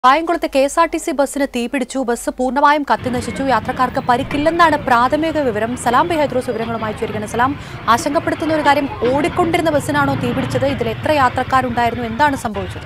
കായംകുളത്തെ K S R T C ബസ്സിന് തീപിടിച്ചു bus പൂർണ്ണമായും കത്തിനശിച്ചു യാത്രക്കാർക്ക് പരിക്കില്ലെന്നാണ് പ്രാഥമിക വിവരം സലാം ബി ഹൈദ്രോസ് വിവരങ്ങളുമായി ചേരുന്നത് സലാം ആശങ്കപ്പെടുത്തുന്ന ഒരു കാര്യം ഓടിക്കൊണ്ടിരുന്ന ബസ്സിനാണോ തീപിടിച്ചത് ഇതിൽ എത്ര യാത്രക്കാരുണ്ടായിരുന്നു എന്താണ് സംഭവിച്ചത്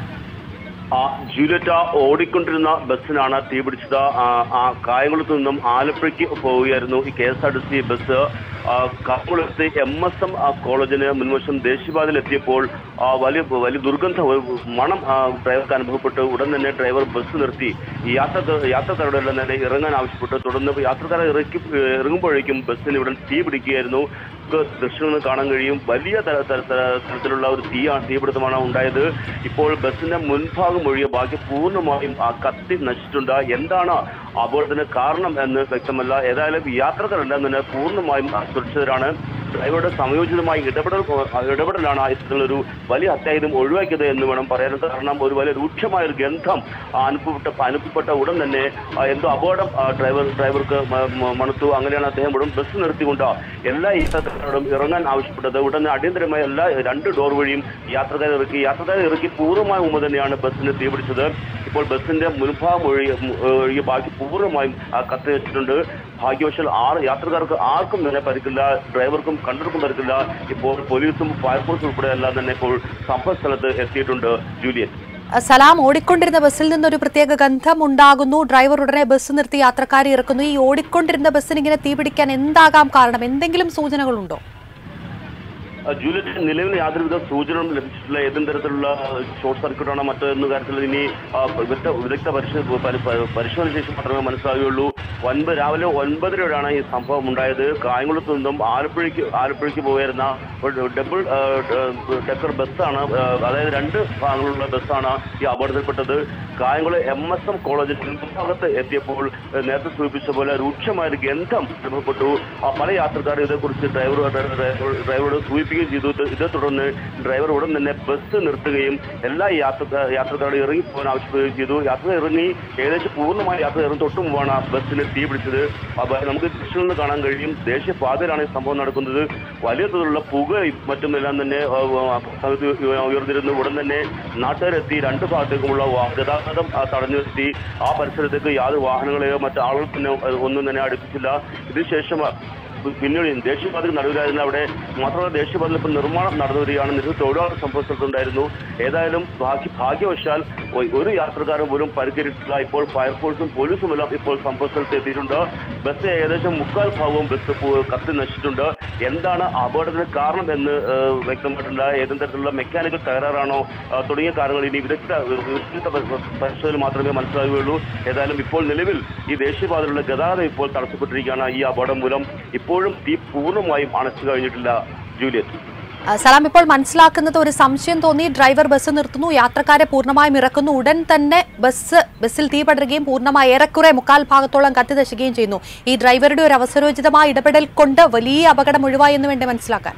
ആ ജൂലിയറ്റ ഓടിക്കൊണ്ടിരുന്ന ബസ്സിനാണ് തീപിടിച്ചത് ആ, ആ കായംകുളത്ത് നിന്നും ആലപ്പുഴയ്ക്ക് പോവുകയായിരുന്നു ഈ K S R T C bus ആ, കായംകുളത്ത് എം എസ് എം കോളേജിന് മുൻവശം ദേശീയപാതയിലെത്തിയപ്പോൾ ആ, വലിയ വലിയ ദുർഗന്ധ ഒരു മണം ആ, ഡ്രൈവർക്ക് അനുഭവപ്പെട്ട് ഉടൻ തന്നെ ഡ്രൈവർ ബസ് നിർത്തി ഈ യാത്ര യാത്രക്കാരോടെല്ലാം തന്നെ ഇറങ്ങാൻ ആവശ്യപ്പെട്ടു തുടർന്ന് യാത്രക്കാരെ ഇറക്കി ഇറങ്ങുമ്പോഴേക്കും ബസ്സിന് ഇവിടെ തീ പിടിക്കുകയായിരുന്നു നമുക്ക് ദൃശ്യങ്ങളിൽ നിന്ന് കാണാൻ കഴിയും വലിയ തര- തര- തര- തരത്തിലുള്ള ഒരു തീയാണ് തീപിടുത്തമാണ് ഉണ്ടായത് ഇപ്പോൾ ബസ്സിന്റെ മുൻഭാഗം ഒഴികെ ബാക്കി പൂർണ്ണമായും ആ കത്തി നശിച്ചിട്ടുണ്ട് എന്താണ് അപകടത്തിന് കാരണം എന്ന് വ്യക്തമല്ല ഏതായാലും യാത്രക്കാരെല്ലാം തന്നെ പൂർണ്ണമായും സുരക്ഷിതരാണ് ഡ്രൈവറുടെ സമയോചിതമായ ഇടപെടൽ ഇടപെടലാണ് ഇത്തരത്തിലൊരു വലിയ അത്യാഹിതം ഒഴിവാക്കിയത് എന്ന് വേണം പറയാൻ കാരണം ഒരു വലിയ രൂക്ഷമായ ഒരു ഗന്ധം ആ, അനുഭവപ്പെട്ട അനുഭവപ്പെട്ട ഉടൻ തന്നെ ആ, എന്തോ അപകടം ആ, ഡ്രൈവർ ഡ്രൈവർക്ക് മ- മ- മണത്തു അങ്ങനെയാണ് അദ്ദേഹം ഉടൻ ബസ് നിർത്തിക്കൊണ്ട് എല്ലാ യാത്രക്കാരോടും ഇറങ്ങാൻ ആവശ്യപ്പെട്ടത് ഉടൻ തന്നെ അടിയന്തരമായി എല്ലാ രണ്ട് ഡോർ വഴിയും യാത്രക്കാരെ ഇറക്കി യാത്രക്കാരെ ഇറക്കി പൂർണ്ണമായ മുമ്പ് തന്നെയാണ് ബസ്സിന് തീപിടിച്ചത് ഇപ്പോൾ ബസ്സിന്റെ മുൻഭാഗം ഒഴികെ ഒഴികെ ബാക്കി പൂർണ്ണമായും ആ, കത്തി വെച്ചിട്ടുണ്ട് ഭാഗ്യവശാൽ ആറ് യാത്രക്കാർക്ക് ആർക്കും തന്നെ പരിക്കില്ല ഡ്രൈവർക്കും കണ്ടർക്കും പരിക്കില്ല ഇപ്പോൾ പോലീസും ഫയർഫോഴ്സും ഉൾപ്പെടെ എല്ലാം തന്നെ ഇപ്പോൾ സംഭവ സ്ഥലത്ത് എത്തിയിട്ടുണ്ട് ജൂലിയറ്റ് അഹ് സലാം ഓടിക്കൊണ്ടിരുന്ന ബസ്സിൽ നിന്നൊരു പ്രത്യേക ഗന്ധം ഉണ്ടാകുന്നു ഡ്രൈവർ ഉടനെ ബസ് നിർത്തി യാത്രക്കാരെ ഇറക്കുന്നു ഈ ഓടിക്കൊണ്ടിരുന്ന ബസ്സിന് ഇങ്ങനെ തീപിടിക്കാൻ എന്താകാം കാരണം എന്തെങ്കിലും സൂചനകളുണ്ടോ ആ, ജൂലിയറ്റ് നിലവിൽ യാതൊരുവിധ സൂചനകളും ലഭിച്ചിട്ടില്ല ഏതും തരത്തിലുള്ള ഷോർട്ട് സർക്യൂട്ടാണോ മറ്റോ എന്ന കാര്യത്തിൽ ഇനി ആ, വിദഗ്ധ വിദഗ്ധ പരിശോ- പരി- പരി- പരിശോധന ശേഷം മാത്രമേ മനസ്സിലാവുകയുള്ളൂ ഒൻപത് രാവിലെ ഒൻപതരയോടെയാണ് ഈ സംഭവം ഉണ്ടായത് കായംകുളത്ത് നിന്നും ആലപ്പുഴയ്ക്ക് ആലപ്പുഴയ്ക്ക് പോയിരുന്ന ഒരു ഡബിൾ ആ, ഡ- ഡെക്കർ ബസ്സാണ് ആ, അതായത് രണ്ട് ഭാഗങ്ങളുള്ള ബസ്സാണ് ഈ അപകടത്തിൽപ്പെട്ടത് കായംകുളം എം എസ് എം കോളേജിൽ ഭാഗത്ത് എത്തിയപ്പോൾ ആ, നേരത്തെ സൂചിപ്പിച്ച പോലെ രൂക്ഷമായ ഒരു ഗന്ധം അനുഭവപ്പെട്ടു ആ, പല യാത്രക്കാരും ഇതേക്കുറിച്ച് ഡ്രൈവർ ഡ്രൈവറോട് സൂചിപ്പിക്കുകയും ചെയ്തു ഇത് ഇതേ തുടർന്ന് ഡ്രൈവർ ഉടൻ തന്നെ ബസ് നിർത്തുകയും എല്ലാ യാത്ര യാത്രക്കാരോടും ഇറങ്ങി പോകാൻ ആവശ്യപ്പെടുകയും ചെയ്തു യാത്ര ഇറങ്ങി ഏകദേശം പൂർണ്ണമായി യാത്ര ഇറങ്ങി തൊട്ടു മുമ്പാണ് ആ ബസ്സിന് തീ പിടിച്ചത് അപ്പൊ നമുക്ക് ദൃശ്യങ്ങളിൽ നിന്ന് കാണാൻ കഴിയും ദേശീയപാതയിലാണ് ഈ സംഭവം നടക്കുന്നത് വലിയ തോതിലുള്ള പുകയും മറ്റും എല്ലാം തന്നെ ആ, ആ, സമയത്ത് ഉയർന്നിരുന്നു ഉടൻ തന്നെ നാട്ടുകാരെത്തി രണ്ട് ഭാഗത്തേക്കുമുള്ള വാ- ഗതാഗതം ആ, തടഞ്ഞു നിർത്തി ആ പരിസരത്തേക്ക് യാതൊരു വാഹനങ്ങളെയോ മറ്റു ആളുകൾ തന്നെ ഒന്നും തന്നെ അടുപ്പിച്ചില്ല ഇതിനുശേഷം പിന്നീട് ദേശീയപാതയ്ക്ക് നടുവിലായിരുന്നു അവിടെ മാത്രമല്ല ദേശീയപാതയിൽ ഇപ്പോൾ നിർമ്മാണം നടന്നു വരികയാണ് നിരവധി തൊഴിലാളർ സംഭവ സ്ഥലത്തുണ്ടായിരുന്നു ഏതായാലും ഭാഗ്യ ഭാഗ്യവശാൽ ഒ- ഒരു യാത്രക്കാരൻ പോലും പരിക്കേറ്റിട്ടില്ല ഇപ്പോൾ ഫയർഫോഴ്സും പോലീസും എല്ലാം ഇപ്പോൾ സംഭവ സ്ഥലത്ത് എത്തിയിട്ടുണ്ട് ബസ് ഏകദേശം മുക്കാൽ ഭാഗവും ബസ് പോ- കത്തി നശിച്ചിട്ടുണ്ട് എന്താണ് അപകടത്തിന് കാരണം എന്ന് ഏഹ്, വ്യക്തമായിട്ടില്ല ഏതെങ്കിലും തരത്തിലുള്ള മെക്കാനിക്കൽ തകരാറാണോ ആ, തുടങ്ങിയ കാര്യങ്ങൾ ഇനി വിദഗ്ധ വിദഗ്ധ പ- പരിശോധന മാത്രമേ മനസ്സിലാവുകയുള്ളൂ ഏതായാലും ഇപ്പോൾ നിലവിൽ ഈ ദേശീയപാതയിലുള്ള ഗതാഗതം ഇപ്പോൾ തടസ്സപ്പെട്ടിരിക്കുകയാണ് ഈ അപകടം മൂലം ഇപ്പോഴും തീ പൂർണ്ണമായും അണച്ചു കഴിഞ്ഞിട്ടില്ല ജൂലിയറ്റ് അഹ് സലാം ഇപ്പോൾ മനസ്സിലാക്കുന്നത് ഒരു സംശയം തോന്നി ഡ്രൈവർ ബസ് നിർത്തുന്നു യാത്രക്കാരെ പൂർണ്ണമായും ഇറക്കുന്നു ഉടൻ തന്നെ ബസ് ബസ്സിൽ തീ പടരുകയും പൂർണ്ണമായി ഏറെക്കുറെ മുക്കാൽ ഭാഗത്തോളം കത്തിനശിക്കുകയും ചെയ്യുന്നു ഈ ഡ്രൈവറുടെ ഒരു അവസരോചിതമായ ഇടപെടൽ കൊണ്ട് വലിയ അപകടം ഒഴിവായി എന്ന് വേണ്ടി മനസ്സിലാക്കാൻ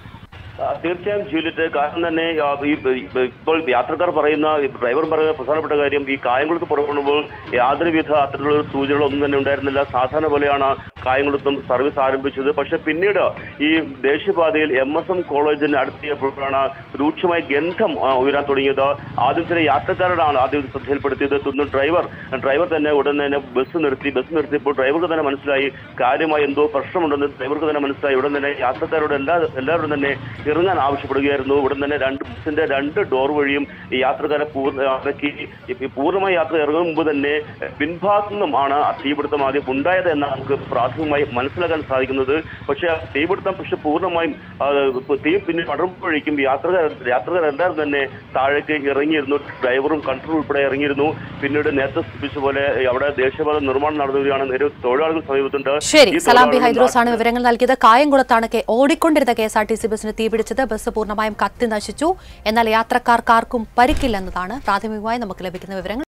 ആ, തീർച്ചയായും ജൂലിയറ്റ് കാരണം തന്നെ ആ, ഈ ഈ- ഇപ്പോൾ യാത്രക്കാർ പറയുന്ന ഈ ഡ്രൈവർ പറയുന്ന പ്രധാനപ്പെട്ട കാര്യം ഈ കായംകുളത്ത് പുറപ്പെടുമ്പോൾ യാതൊരുവിധ അത്തരത്തിലുള്ള ഒരു സൂചനകളൊന്നും തന്നെ ഉണ്ടായിരുന്നില്ല സാധാരണ പോലെയാണ് കായംകുളത്തും സർവീസ് ആരംഭിച്ചത് പക്ഷെ പിന്നീട് ഈ ദേശീയപാതയിൽ എം എസ് എം കോളേജിന് അടുത്തെത്തിയപ്പോഴാണ് രൂക്ഷമായ ഗന്ധം ആ, ഉയരാൻ തുടങ്ങിയത് ആദ്യം ചില യാത്രക്കാരോടാണ് ആദ്യം ഇത് ശ്രദ്ധയിൽപ്പെടുത്തിയത് തുടർന്ന് ഡ്രൈവർ ഡ്രൈവർ തന്നെ ഉടൻ തന്നെ ബസ് നിർത്തി ബസ് നിർത്തിയപ്പോൾ ഡ്രൈവർക്ക് തന്നെ മനസ്സിലായി കാര്യമായി എന്തോ പ്രശ്നമുണ്ടെന്ന് ഡ്രൈവർക്ക് തന്നെ മനസ്സിലായി ഉടൻ തന്നെ യാത്രക്കാരോട് എല്ലാ എല്ലാവരും തന്നെ ഇറങ്ങാൻ ആവശ്യപ്പെടുകയായിരുന്നു ഉടൻ തന്നെ രണ്ട് ബസ്സിന്റെ രണ്ട് ഡോർ വഴിയും ഈ യാത്രക്കാരെ പൂർണ്ണ ഇറക്കി ഈ പൂർണ്ണമായി യാത്ര ഇറങ്ങും മുമ്പ് തന്നെ പിൻഭാഗത്തു നിന്നും ആണ് ആ തീപിടുത്തം ആദ്യം ഉണ്ടായത് എന്നാണ് നമുക്ക് പ്രാഥമികമായി മനസ്സിലാക്കാൻ സാധിക്കുന്നത് പക്ഷേ ആ തീപിടുത്തം പക്ഷെ പൂർണ്ണമായും ആ, ഇപ്പൊ തീ പിന്നെ പടർമ്പോഴേക്കും യാത്രക്കാർ യാത്രക്കാരെല്ലാവരും തന്നെ താഴേക്ക് ഇറങ്ങിയിരുന്നു ഡ്രൈവറും കൺട്രോൾ ഉൾപ്പെടെ ഇറങ്ങിയിരുന്നു പിന്നീട് നേരത്തെ സൂചിപ്പിച്ച പോലെ അവിടെ ദേശീയപാത നിർമ്മാണം നടന്നു വരികയാണ് നിരവധി തൊഴിലാളികൾ സമീപത്തുണ്ട് ശരി ഈ സലാം ബി തൊഴിലാളികൾ ഹൈദ്രോസ് ആണ് വിവരങ്ങൾ നൽകിയത് കായംകുളത്താണ് കെ- ഓടിക്കൊണ്ടിരുന്ന K S R T C ബസ്സിന് തീപിടിച്ചത് ബസ് പൂർണ്ണമായും കത്തി നശിച്ചു എന്നാൽ യാത്രക്കാർക്ക് ആർക്കും പരിക്കില്ലെന്നതാണ് പ്രാഥമികമായി നമുക്ക് ലഭിക്കുന്ന വിവരങ്ങൾ